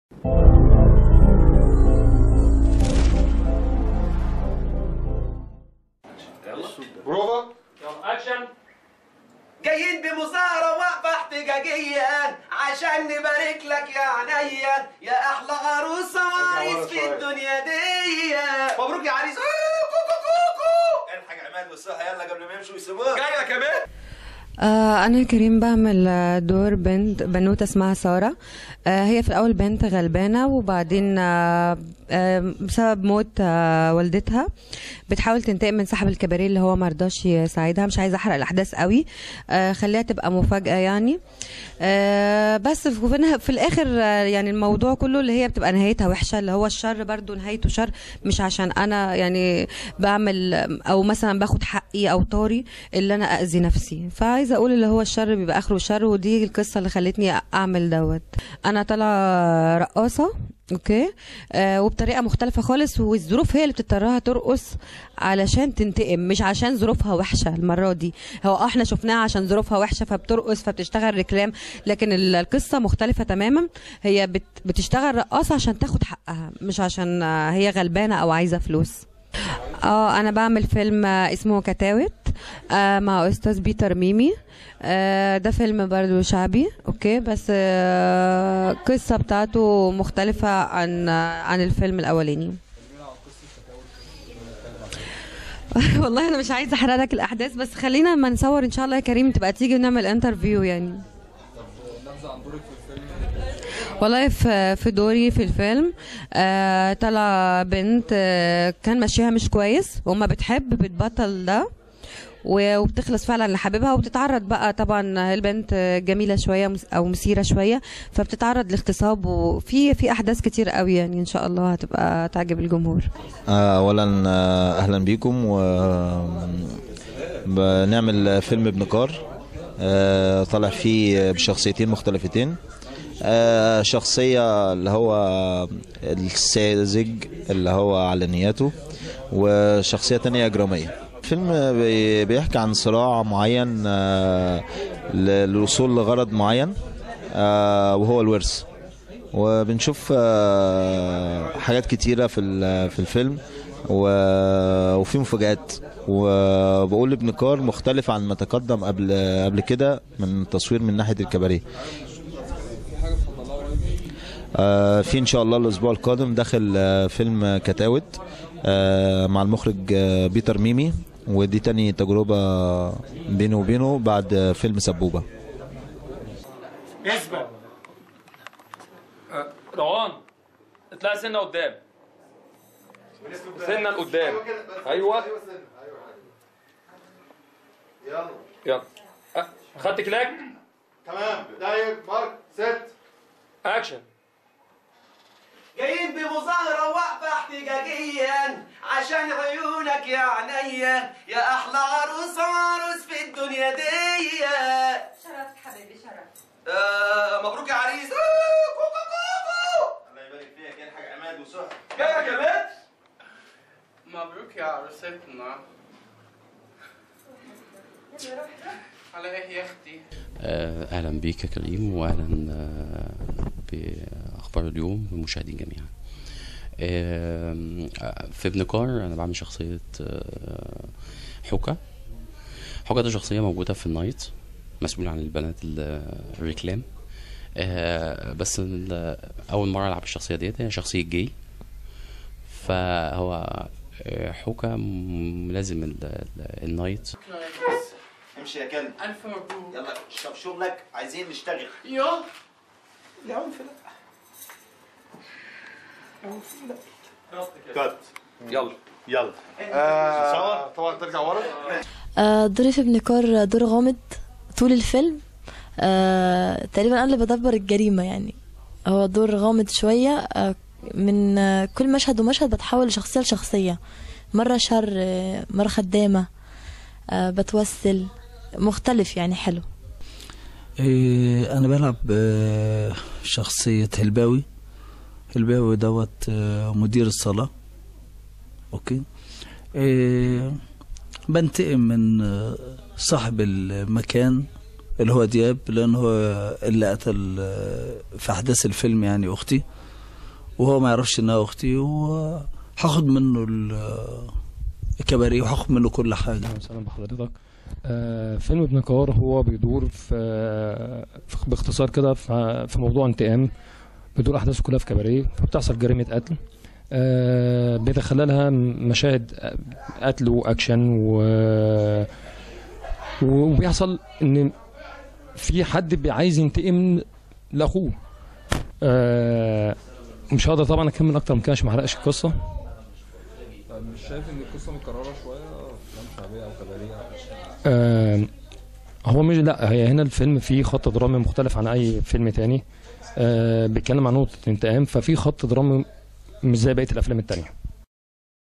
بروفا يلا اكشن جايين بمظاهرة وقفة احتجاجية عشان نبارك لك يا عينيا يا أحلى عروسة وعريس في الدنيا دي مبروك يا عريس أوه، كو كو كو كو الحاج عماد والصحة يلا قبل ما يمشوا يسيبوها جاي لك يا بنت آه أنا كريم بعمل آه، دور بنت بنوتة اسمها سارة آه هي في الأول بنت غلبانة وبعدين آه آه بسبب موت آه والدتها بتحاول تنتقم من صاحب الكباريه اللي هو مرضاش يساعدها مش عايزة أحرق الأحداث قوي آه خليها تبقى مفاجأة يعني آه بس في, في- في الآخر آه يعني الموضوع كله اللي هي بتبقى نهايتها وحشة اللي هو الشر برضو نهايته شر مش عشان أنا يعني بعمل أو مثلا باخد حقي أو طاري اللي أنا أذي نفسي فعايزة أقول اللي هو الشر بيبقى آخره شر ودي القصة اللي خلتني أعمل دوت أنا طالعة رقاصة اوكي آه وبطريقه مختلفه خالص والظروف هي اللي بتضطرها ترقص علشان تنتقم مش عشان ظروفها وحشه المره دي هو اه احنا شفناها عشان ظروفها وحشه فبترقص فبتشتغل ريكلام لكن ال- القصه مختلفه تماما هي بت بتشتغل رقاصه عشان تاخد حقها مش عشان آه، هي غلبانه او عايزه فلوس اه انا بعمل فيلم آه، اسمه كتاوت آه مع استاذ بيتر ميمي آه ده فيلم برضو شعبي اوكي بس آه القصه بتاعته مختلفه عن آه، عن الفيلم الاولاني والله انا مش عايزه احرق لك الاحداث بس خلينا لما نصور ان شاء الله يا كريم تبقى تيجي ونعمل انترفيو يعني والله في في دوري في الفيلم آه طلع بنت آه كان ماشيها مش كويس وما بتحب بتبطل ده و- وبتخلص فعلا لحبيبها وبتتعرض بقى طبعا البنت آه، جميله شويه مس- او مثيره شويه فبتتعرض لاغتصاب وفي في احداث كتير قوي يعني ان شاء الله هتبقى تعجب الجمهور آه، اولا آه، اهلا بيكم و بنعمل فيلم ابن كار آه، طالع فيه بشخصيتين مختلفتين آه، شخصية اللي هو الساذج اللي هو على نياته وشخصية تانية إجرامية فيلم بي- بيحكي عن صراع معين آه، ل- للوصول لغرض معين آه، وهو الورث وبنشوف آه، حاجات كتيرة في ال- في الفيلم و- وفي مفاجآت وبقول ابن كار مختلف عن ما تقدم قبل قبل كده من التصوير من ناحية الكباريه آه، في ان شاء الله الاسبوع القادم داخل آه، فيلم كتاوت آه، مع المخرج آه، بيتر ميمي ودي تاني تجربة بيني وبينه بعد آه، فيلم سبوبة اثبت أه، روان اطلع سنه قدام سنه لقدام ايوه يلا يلا أه، خدت كلاك تمام داير مارك ست اكشن جايين بمظاهرة وقفة احتجاجيا عشان عيونك يا عينيا يا أحلى عروسة وعروس في الدنيا دي شرف حبيبي شرف آه مبروك يا عريس أوه، كو كو كو كو الله يبارك فيك يا الحاج عماد وسهى جاي لك يا بنت مبروك يا عروستنا على ايه يا اختي آه، اهلا بيك يا كريم واهلا آه، باخبار اليوم والمشاهدين جميعا آم، آه، في ابن كار انا بعمل شخصيه آه، حكا حكا ده شخصيه موجوده في النايت مسؤول عن البنات ال- الريكلام آه، بس ال- اول مره العب الشخصيه ديت هي شخصيه جاي فهو آه، حكا ملازم ال- ال- النايت امشي يا كلب الف مبروك يلا شوف شغلك عايزين نشتغل يو كات يلا يلا آه طبعا ترجع ورا آه، دوري في ابن كار دور غامض طول الفيلم آه، تقريبا انا اللي بدبر الجريمة يعني هو دور غامض شوية آه، من آه، كل مشهد ومشهد بتحول شخصية لشخصية مرة شر آه، مرة خدامة آه، بتوسل مختلف يعني حلو إيه، أنا بلعب آه، شخصية هلباوي هلباوي دوت آه، مدير الصلاة أوكي إيه، بنتقم من آه، صاحب المكان اللي هو دياب لأن هو اللي قتل آه، في أحداث الفيلم يعني أختي وهو ما يعرفش انها اختي وهاخد منه ال- الكباريه وهاخد منه كل حاجه اهلا وسهلا بحضرتك آه، فيلم ابن كار هو بيدور في في- باختصار كده في في موضوع انتقام بيدور احداثه كلها في كباريه فبتحصل جريمه قتل آه، بيتخللها مشاهد قتل واكشن و وبيحصل ان في حد بي- عايز ينتقم لاخوه آه، مش هقدر طبعا اكمل اكتر من كده عشان ما احرقش القصه مش شايف ان القصه مكرره شويه افلام شعبيه او كباريه آه، هو مش لا هي هنا الفيلم فيه خط درامي مختلف عن اي فيلم تاني آه، بيتكلم عن نقطة انتقام ففي خط درامي مش زي بقية الافلام التانية